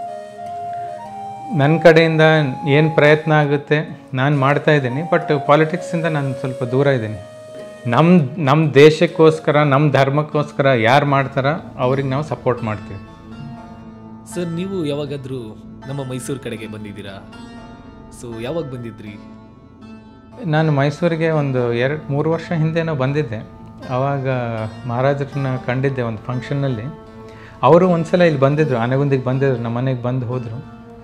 ನನ್ನ ಕಡೆಯಿಂದ ಏನು ಪ್ರಯತ್ನ ಆಗುತ್ತೆ ನಾನು ಮಾಡ್ತಾ ಇದ್ದೀನಿ ಬಟ್ ಪಾಲಿಟಿಕ್ಸಿಂದ ನಾನು ಸ್ವಲ್ಪ ದೂರ ಇದ್ದೀನಿ ನಮ್ಮ ನಮ್ಮ ದೇಶಕ್ಕೋಸ್ಕರ ನಮ್ಮ ಧರ್ಮಕ್ಕೋಸ್ಕರ ಯಾರು ಮಾಡ್ತಾರ ಅವ್ರಿಗೆ ನಾವು ಸಪೋರ್ಟ್ ಮಾಡ್ತೀವಿ ಸರ್ ನೀವು ಯಾವಾಗಾದರೂ ನಮ್ಮ ಮೈಸೂರು ಕಡೆಗೆ ಬಂದಿದ್ದೀರಾ ಸೊ ಯಾವಾಗ ಬಂದಿದ್ರಿ ನಾನು ಮೈಸೂರಿಗೆ ಒಂದು ಎರಡು ಮೂರು ವರ್ಷ ಹಿಂದೆನೋ ಬಂದಿದ್ದೆ ಆವಾಗ ಮಹಾರಾಜರನ್ನ ಕಂಡಿದ್ದೆ ಒಂದು ಫಂಕ್ಷನ್ನಲ್ಲಿ ಅವರು ಒಂದ್ಸಲ ಇಲ್ಲಿ ಬಂದಿದ್ದರು ಆನೆಗುಂದಿಗೆ ಬಂದಿದ್ರು ನಮ್ಮ ಮನೆಗೆ ಬಂದು ಹೋದರು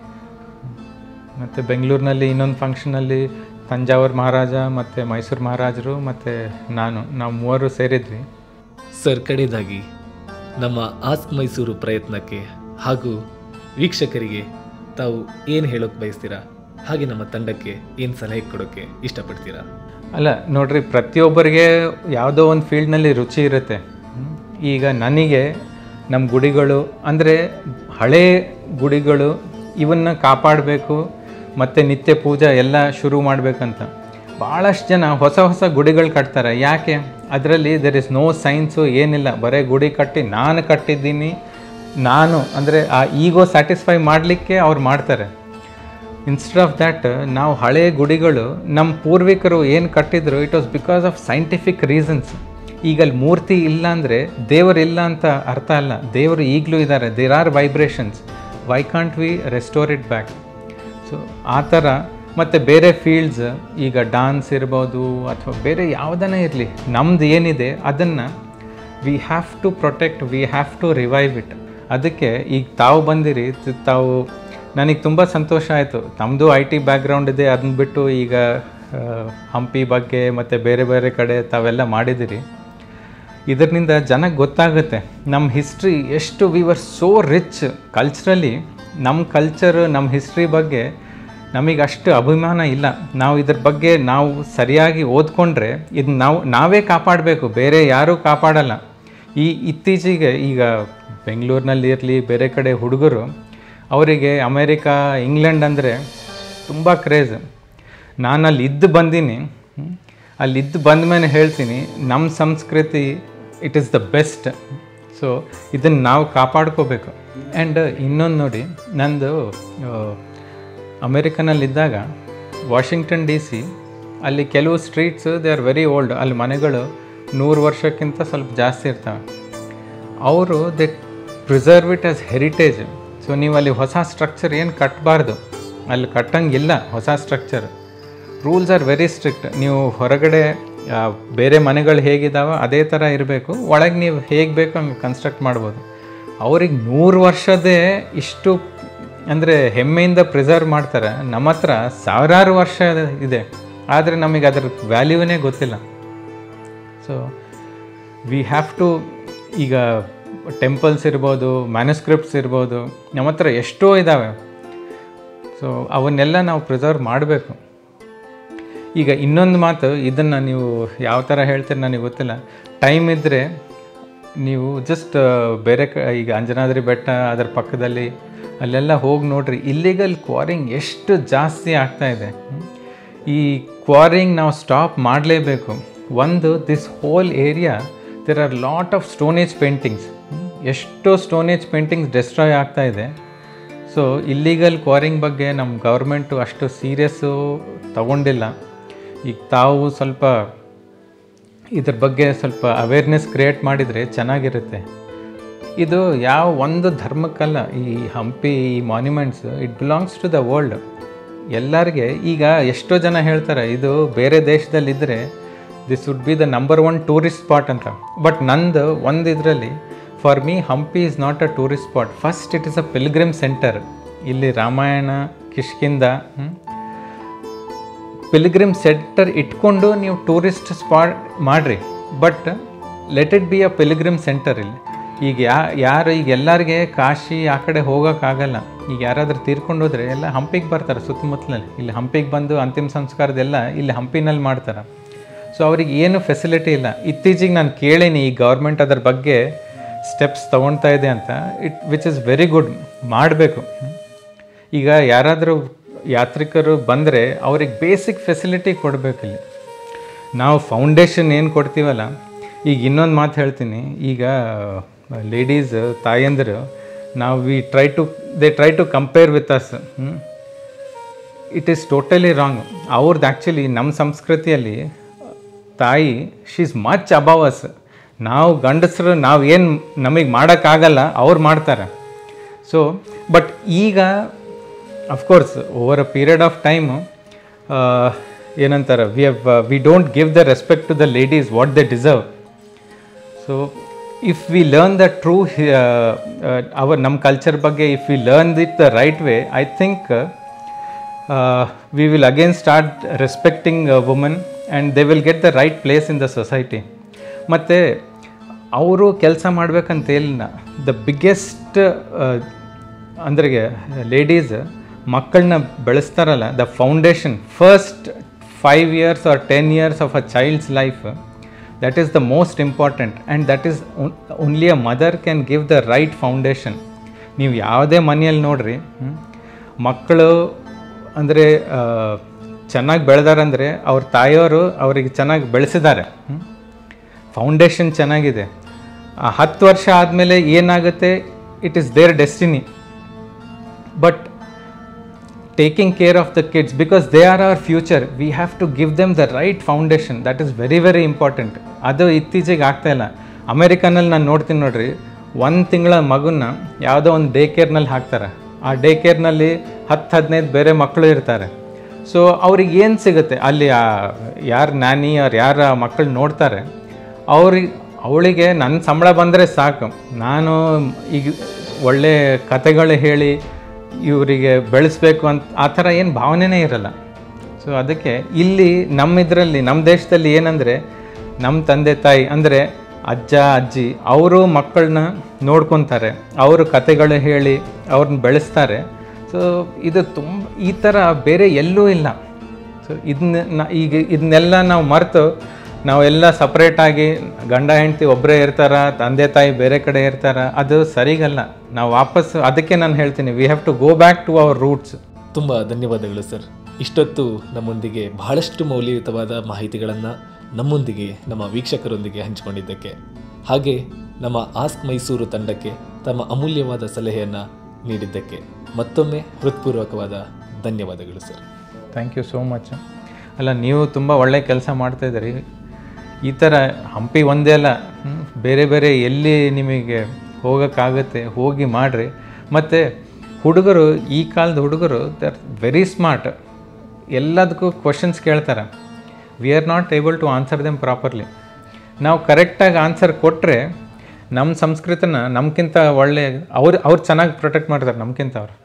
ಮತ್ತು ಬೆಂಗಳೂರಿನಲ್ಲಿ ಇನ್ನೊಂದು ಫಂಕ್ಷನಲ್ಲಿ ತಂಜಾವೂರು ಮಹಾರಾಜ ಮತ್ತು ಮೈಸೂರು ಮಹಾರಾಜರು ಮತ್ತು ನಾನು ನಾವು ಮೂವರು ಸೇರಿದ್ವಿ ಸರ್ ಕಡೆಯದಾಗಿ ನಮ್ಮ ಆಸ್ಕ್ ಮೈಸೂರು ಪ್ರಯತ್ನಕ್ಕೆ ಹಾಗೂ ವೀಕ್ಷಕರಿಗೆ ತಾವು ಏನು ಹೇಳೋಕೆ ಬಯಸ್ತೀರಾ ಹಾಗೆ ನಮ್ಮ ತಂಡಕ್ಕೆ ಏನು ಸಲಹೆ ಕೊಡೋಕ್ಕೆ ಇಷ್ಟಪಡ್ತೀರಾ ಅಲ್ಲ ನೋಡ್ರಿ ಪ್ರತಿಯೊಬ್ಬರಿಗೆ ಯಾವುದೋ ಒಂದು ಫೀಲ್ಡ್ನಲ್ಲಿ ರುಚಿ ಇರುತ್ತೆ ಹ್ಮ್. ಈಗ ನನಗೆ ನಮ್ಮ ಗುಡಿಗಳು ಅಂದರೆ ಹಳೇ ಗುಡಿಗಳು ಇವನ್ನ ಕಾಪಾಡಬೇಕು ಮತ್ತು ನಿತ್ಯ ಪೂಜಾ ಎಲ್ಲ ಶುರು ಮಾಡಬೇಕಂತ ಭಾಳಷ್ಟು ಜನ ಹೊಸ ಹೊಸ ಗುಡಿಗಳು ಕಟ್ತಾರೆ ಯಾಕೆ ಅದರಲ್ಲಿ ದೆರ್ ಇಸ್ ನೋ ಸೈನ್ಸು ಏನಿಲ್ಲ ಬರೀ ಗುಡಿ ಕಟ್ಟಿ ನಾನು ಕಟ್ಟಿದ್ದೀನಿ ನಾನು ಅಂದರೆ ಆ ಈಗೋ ಸ್ಯಾಟಿಸ್ಫೈ ಮಾಡಲಿಕ್ಕೆ ಅವ್ರು ಮಾಡ್ತಾರೆ ಇನ್ಸ್ಟೆಡ್ ಆಫ್ ದ್ಯಾಟ್ ನಾವು ಹಳೆ ಗುಡಿಗಳು ನಮ್ಮ ಪೂರ್ವಿಕರು ಏನು ಕಟ್ಟಿದ್ರು it was because of scientific reasons ಈಗ ಅಲ್ಲಿ ಮೂರ್ತಿ ಇಲ್ಲ ಅಂದರೆ ದೇವರು ಇಲ್ಲ ಅಂತ ಅರ್ಥ ಅಲ್ಲ ದೇವರು ಈಗಲೂ ಇದ್ದಾರೆ there are vibrations why can't we restore it back so ಆ ಥರ ಮತ್ತು ಬೇರೆ ಫೀಲ್ಡ್ಸ್ ಈಗ ಡಾನ್ಸ್ ಇರ್ಬೋದು ಅಥವಾ ಬೇರೆ ಯಾವುದನ್ನೇ ಇರಲಿ ನಮ್ದು ಏನಿದೆ ಅದನ್ನು we have to protect we have to revive it ಅದಕ್ಕೆ ಈಗ ತಾವು ಬಂದಿರಿ ತ- ತಾವು ನನಗೆ ತುಂಬ ಸಂತೋಷ ಆಯಿತು ತಮ್ಮದು ಐ ಟಿ ಬ್ಯಾಕ್ಗ್ರೌಂಡ್ ಇದೆ ಅದನ್ನ ಬಿಟ್ಟು ಈಗ ಆ, ಹಂಪಿ ಬಗ್ಗೆ ಮತ್ತು ಬೇರೆ ಬೇರೆ ಕಡೆ ತಾವೆಲ್ಲ ಮಾಡಿದಿರಿ ಇದರಿಂದ ಜನಕ್ಕೆ ಗೊತ್ತಾಗುತ್ತೆ ನಮ್ಮ ಹಿಸ್ಟ್ರಿ ಎಷ್ಟು we were so rich culturally ನಮ್ಮ ಕಲ್ಚರ್ ನಮ್ಮ ಹಿಸ್ಟ್ರಿ ಬಗ್ಗೆ ನಮಗೆ ಅಷ್ಟು ಅಭಿಮಾನ ಇಲ್ಲ ನಾವು ಇದ್ರ ಬಗ್ಗೆ ನಾವು ಸರಿಯಾಗಿ ಓದ್ಕೊಂಡ್ರೆ ಇದನ್ನ ನಾವು ನಾವೇ ಕಾಪಾಡಬೇಕು ಬೇರೆ ಯಾರೂ ಕಾಪಾಡಲ್ಲ ಈ ಇತ್ತೀಚೆಗೆ ಈಗ ಬೆಂಗಳೂರಿನಲ್ಲಿ ಇರಲಿ ಬೇರೆ ಕಡೆ ಹುಡುಗರು ಅವರಿಗೆ ಅಮೇರಿಕಾ ಇಂಗ್ಲೆಂಡ್ ಅಂದರೆ ತುಂಬ ಕ್ರೇಜ್ ನಾನು ಅಲ್ಲಿ ಇದ್ದು ಬಂದೀನಿ ಹ್ಮ್. ಅಲ್ಲಿ ಇದ್ದು ಬಂದ ಮೇಲೆ ಹೇಳ್ತೀನಿ ನಮ್ಮ ಸಂಸ್ಕೃತಿ it is the best so ಇದನ್ನು ನಾವು ಕಾಪಾಡ್ಕೋಬೇಕು ಆ್ಯಂಡ್ ಇನ್ನೊಂದು ನೋಡಿ ನಂದು ಅಮೇರಿಕನಲ್ಲಿದ್ದಾಗ ವಾಷಿಂಗ್ಟನ್ ಡಿ ಸಿ ಅಲ್ಲಿ ಕೆಲವು streets they are very old ಅಲ್ಲಿ ಮನೆಗಳು ನೂರು ವರ್ಷಕ್ಕಿಂತ ಸ್ವಲ್ಪ ಜಾಸ್ತಿ ಇರ್ತವೆ ಅವರು they preserve it as heritage so ನೀವು ಅಲ್ಲಿ ಹೊಸ ಸ್ಟ್ರಕ್ಚರ್ ಏನು ಕಟ್ಟಬಾರ್ದು ಅಲ್ಲಿ ಕಟ್ಟಂಗಿಲ್ಲ ಹೊಸ structure rules are very strict ನೀವು ಹೊರಗಡೆ ಆ, ಬೇರೆ ಮನೆಗಳು ಹೇಗಿದಾವ ಅದೇ ಥರ ಇರಬೇಕು ಒಳಗೆ ನೀವು ಹೇಗೆ ಬೇಕು ಹಂಗೆ ಕನ್ಸ್ಟ್ರಕ್ಟ್ ಮಾಡ್ಬೋದು ಅವ್ರಿಗೆ ನೂರು ವರ್ಷದೇ ಇಷ್ಟು ಅಂದರೆ ಹೆಮ್ಮೆಯಿಂದ ಪ್ರಿಸರ್ವ್ ಮಾಡ್ತಾರೆ ನಮ್ಮ ಹತ್ರ ಸಾವಿರಾರು ವರ್ಷ ಇದೆ ಆದರೆ ನಮಗೆ ಅದರ ವ್ಯಾಲ್ಯೂನೇ ಗೊತ್ತಿಲ್ಲ ಸೊ ವಿ ಹ್ಯಾವ್ ಟು ಈಗ ಟೆಂಪಲ್ಸ್ ಇರ್ಬೋದು ಮ್ಯಾನುಸ್ಕ್ರಿಪ್ಟ್ಸ್ ಇರ್ಬೋದು ನಮ್ಮ ಹತ್ರ ಎಷ್ಟೋ ಇದ್ದಾವೆ ಸೊ ಅವನ್ನೆಲ್ಲ ನಾವು ಪ್ರಿಸರ್ವ್ ಮಾಡಬೇಕು ಈಗ ಇನ್ನೊಂದು ಮಾತು ಇದನ್ನು ನೀವು ಯಾವ ಥರ ಹೇಳ್ತೀರಿ ನನಗೆ ಗೊತ್ತಿಲ್ಲ ಟೈಮ್ ಇದ್ದರೆ ನೀವು ಜಸ್ಟ್ ಬೇರೆ ಕ ಈಗ ಅಂಜನಾದ್ರಿ ಬೆಟ್ಟ ಅದರ ಪಕ್ಕದಲ್ಲಿ ಅಲ್ಲೆಲ್ಲ ಹೋಗಿ ನೋಡ್ರಿ ಇಲ್ಲಿಗಲ್ ಕ್ವಾರಿಂಗ್ ಎಷ್ಟು ಜಾಸ್ತಿ ಆಗ್ತಾ ಇದೆ ಹ್ಮ್. ಈ ಕ್ವಾರಿಂಗ್ ನಾವು ಸ್ಟಾಪ್ ಮಾಡಲೇಬೇಕು ಒಂದು this whole area there are lot of stone age paintings ಎಷ್ಟೋ ಸ್ಟೋನೇಜ್ ಪೇಂಟಿಂಗ್ಸ್ ಡೆಸ್ಟ್ರಾಯ್ ಆಗ್ತಾ ಇದೆ ಸೊ ಇಲ್ಲಿಗಲ್ ಕ್ವಾರಿಂಗ್ ಬಗ್ಗೆ ನಮ್ಮ ಗೌರ್ಮೆಂಟು ಅಷ್ಟು ಸೀರಿಯಸ್ಸು ತಗೊಂಡಿಲ್ಲ ಈಗ ತಾವು ಸ್ವಲ್ಪ ಇದ್ರ ಬಗ್ಗೆ ಸ್ವಲ್ಪ ಅವೇರ್ನೆಸ್ ಕ್ರಿಯೇಟ್ ಮಾಡಿದರೆ ಚೆನ್ನಾಗಿರುತ್ತೆ ಇದು ಯಾವ ಒಂದು ಧರ್ಮಕ್ಕಲ್ಲ ಈ ಹಂಪಿ ಈ monuments it belongs to the world ಎಲ್ಲರಿಗೆ ಈಗ ಎಷ್ಟೋ ಜನ ಹೇಳ್ತಾರೆ ಇದು ಬೇರೆ ದೇಶದಲ್ಲಿದ್ದರೆ this would be the number one tourist spot ಅಂತ ಬಟ್ ನಂದು ಒಂದು ಇದರಲ್ಲಿ for me Hampi is not a tourist spot first it is a pilgrim centre ಇಲ್ಲಿ Ramayana Kishkindha hmm, pilgrim centre ಇಟ್ಕೊಂಡು ನೀವು ಟೂರಿಸ್ಟ್ ಸ್ಪಾಟ್ ಮಾಡಿರಿ but let it be a pilgrim centre ಇಲ್ಲಿ ಈಗ ಯಾ ಯಾರು ಈಗ ಎಲ್ಲರಿಗೆ ಕಾಶಿ ಆ ಕಡೆ ಹೋಗೋಕ್ಕಾಗಲ್ಲ ಈಗ ಯಾರಾದರೂ ತೀರ್ಕೊಂಡು ಹೋದ್ರೆ ಎಲ್ಲ ಹಂಪಿಗೆ ಬರ್ತಾರೆ ಸುತ್ತಮುತ್ತಲಲ್ಲಿ ಇಲ್ಲಿ ಹಂಪಿಗೆ ಬಂದು ಅಂತಿಮ ಸಂಸ್ಕಾರದೆಲ್ಲ ಇಲ್ಲಿ ಹಂಪಿನಲ್ಲಿ ಮಾಡ್ತಾರೆ ಸೊ ಅವ್ರಿಗೆ ಏನು ಫೆಸಿಲಿಟಿ ಇಲ್ಲ ಇತ್ತೀಚೆಗೆ ನಾನು ಕೇಳೀನಿ ಈ ಗೌರ್ಮೆಂಟ್ ಅದ್ರ ಬಗ್ಗೆ ಸ್ಟೆಪ್ಸ್ ತೊಗೊಳ್ತಾ ಇದೆ ಅಂತ it which is very good ಮಾಡಬೇಕು ಈಗ ಯಾರಾದರೂ ಯಾತ್ರಿಕರು ಬಂದರೆ ಅವ್ರಿಗೆ ಬೇಸಿಕ್ ಫೆಸಿಲಿಟಿ ಕೊಡಬೇಕಿಲ್ಲಿ ನಾವು ಫೌಂಡೇಶನ್ ಏನು ಕೊಡ್ತೀವಲ್ಲ ಈಗ ಇನ್ನೊಂದು ಮಾತು ಹೇಳ್ತೀನಿ ಈಗ ಲೇಡೀಸ್ ತಾಯಂದಿರು ನಾವು we try to they try to compare with us it is totally wrong ಅವ್ರದ್ದು ಆ್ಯಕ್ಚುಲಿ ನಮ್ಮ ಸಂಸ್ಕೃತಿಯಲ್ಲಿ ತಾಯಿ she is much above us ನಾವು ಗಂಡಸರು ನಾವು ಏನು ನಮಗೆ ಮಾಡೋಕ್ಕಾಗಲ್ಲ ಅವ್ರು ಮಾಡ್ತಾರೆ ಸೊ ಬಟ್ ಈಗ of course over a period of time ಏನಂತಾರೆ we have we don't give the respect to the ladies what they deserve so if we learn the true our ನಮ್ಮ ಕಲ್ಚರ್ ಬಗ್ಗೆ if we learn it the right way I think we will again start respecting woman and they will get the right place in the society ಮತ್ತು ಅವರು ಕೆಲಸ ಮಾಡ್ಬೇಕಂತ ಇಲ್ಲ the biggest ಅಂದ್ರೆ ladies ಮಕ್ಕಳನ್ನ ಬೆಳೆಸ್ತಾರಲ್ಲ the foundation first five years or ten years of a child's life that is the most important and that is only a mother can give the right foundation ನೀವು ಯಾವುದೇ ಮನೆಯಲ್ಲಿ ನೋಡ್ರಿ ಹ್ಮ್, ಮಕ್ಕಳು ಅಂದರೆ ಚೆನ್ನಾಗಿ ಬೆಳೆದಾರಂದರೆ ಅವ್ರ ತಾಯಿಯವರು ಅವರಿಗೆ ಚೆನ್ನಾಗಿ ಬೆಳೆಸಿದ್ದಾರೆ ಫೌಂಡೇಶನ್ ಚೆನ್ನಾಗಿದೆ ಆ ಹತ್ತು ವರ್ಷ ಆದಮೇಲೆ ಏನಾಗುತ್ತೆ it is their destiny but taking care of the kids because they are our future we have to give them the right foundation that is very very important ಅದು ಇತ್ತೀಚೆಗೆ ಆಗ್ತಾ ಇಲ್ಲ ಅಮೇರಿಕನಲ್ಲಿ ನಾನು ನೋಡ್ತೀನಿ ನೋಡ್ರಿ ಒಂದು ತಿಂಗಳ ಮಗುನ ಯಾವುದೋ ಒಂದು ಡೇ ಕೇರ್ನಲ್ಲಿ ಹಾಕ್ತಾರೆ ಆ ಡೇ ಕೇರ್ನಲ್ಲಿ ಹತ್ತು ಹದಿನೈದು ಬೇರೆ ಮಕ್ಕಳು ಇರ್ತಾರೆ ಸೊ ಅವ್ರಿಗೆ ಏನು ಸಿಗುತ್ತೆ ಅಲ್ಲಿ ಯಾರು ನ್ಯಾನಿ ಅವ್ರು ಯಾರು ಮಕ್ಕಳು ನೋಡ್ತಾರೆ ಅವ್ರಿಗೆ ಅವಳಿಗೆ ನನ್ನ ಸಂಬಳ ಬಂದರೆ ಸಾಕು ನಾನು ಈಗ ಒಳ್ಳೆ ಕತೆಗಳು ಹೇಳಿ ಇವರಿಗೆ ಬೆಳೆಸ್ಬೇಕು ಅಂತ ಆ ಥರ ಏನು ಭಾವನೆನೇ ಇರಲ್ಲ ಸೊ ಅದಕ್ಕೆ ಇಲ್ಲಿ ನಮ್ಮ ಇದರಲ್ಲಿ ನಮ್ಮ ದೇಶದಲ್ಲಿ ಏನಂದರೆ ನಮ್ಮ ತಂದೆ ತಾಯಿ ಅಂದರೆ ಅಜ್ಜ ಅಜ್ಜಿ ಅವರು ಮಕ್ಕಳನ್ನ ನೋಡ್ಕೊತಾರೆ ಅವರು ಕತೆಗಳು ಹೇಳಿ ಅವ್ರನ್ನ ಬೆಳೆಸ್ತಾರೆ ಸೊ ಇದು ತುಂಬ ಈ ಥರ ಬೇರೆ ಎಲ್ಲೂ ಇಲ್ಲ ಸೊ ಇದನ್ನ ನ- ಈಗ ಇದನ್ನೆಲ್ಲ ನಾವು ಮರೆತು ನಾವೆಲ್ಲ ಸಪ್ರೇಟಾಗಿ ಗಂಡ ಹೆಂಡತಿ ಒಬ್ಬರೇ ಇರ್ತಾರ ತಂದೆ ತಾಯಿ ಬೇರೆ ಕಡೆ ಇರ್ತಾರ ಅದು ಸರಿಗಲ್ಲ ನಾವು ವಾಪಸ್ ಅದಕ್ಕೆ ನಾನು ಹೇಳ್ತೀನಿ we have to go back to our roots ತುಂಬ ಧನ್ಯವಾದಗಳು ಸರ್ ಇಷ್ಟೊತ್ತು ನಮ್ಮೊಂದಿಗೆ ಬಹಳಷ್ಟು ಮೌಲ್ಯಯುತವಾದ ಮಾಹಿತಿಗಳನ್ನು ನಮ್ಮೊಂದಿಗೆ ನಮ್ಮ ವೀಕ್ಷಕರೊಂದಿಗೆ ಹಂಚಿಕೊಂಡಿದ್ದಕ್ಕೆ ಹಾಗೆ ನಮ್ಮ ಆಸ್ಕ್ ಮೈಸೂರು ತಂಡಕ್ಕೆ ತಮ್ಮ ಅಮೂಲ್ಯವಾದ ಸಲಹೆಯನ್ನು ನೀಡಿದ್ದಕ್ಕೆ ಮತ್ತೊಮ್ಮೆ ಹೃತ್ಪೂರ್ವಕವಾದ ಧನ್ಯವಾದಗಳು sir thank you so much ಅಲ್ಲ ನೀವು ತುಂಬ ಒಳ್ಳೆ ಕೆಲಸ ಮಾಡ್ತಾಯಿದ್ದೀರಿ ಈ ಥರ ಹಂಪಿ ಒಂದೇ ಅಲ್ಲ ಹ್ಮ್, ಬೇರೆ ಬೇರೆ ಎಲ್ಲಿ ನಿಮಗೆ ಹೋಗೋಕ್ಕಾಗುತ್ತೆ ಹೋಗಿ ಮಾಡಿರಿ ಮತ್ತು ಹುಡುಗರು ಈ ಕಾಲದ ಹುಡುಗರು ದೇ ಆರ್ ವೆರಿ ಸ್ಮಾರ್ಟ್ ಎಲ್ಲದಕ್ಕೂ ಕ್ವಶನ್ಸ್ ಕೇಳ್ತಾರೆ we are not able to answer them properly ನಾವು ಕರೆಕ್ಟಾಗಿ ಆನ್ಸರ್ ಕೊಟ್ಟರೆ ನಮ್ಮ ಸಂಸ್ಕೃತಿನ ನಮ್ಗಿಂತ ಒಳ್ಳೆ ಅವ್ರು ಅವ್ರು ಚೆನ್ನಾಗಿ ಪ್ರೊಟೆಕ್ಟ್ ಮಾಡ್ತಾರೆ ನಮ್ಗಿಂತ ಅವ್ರು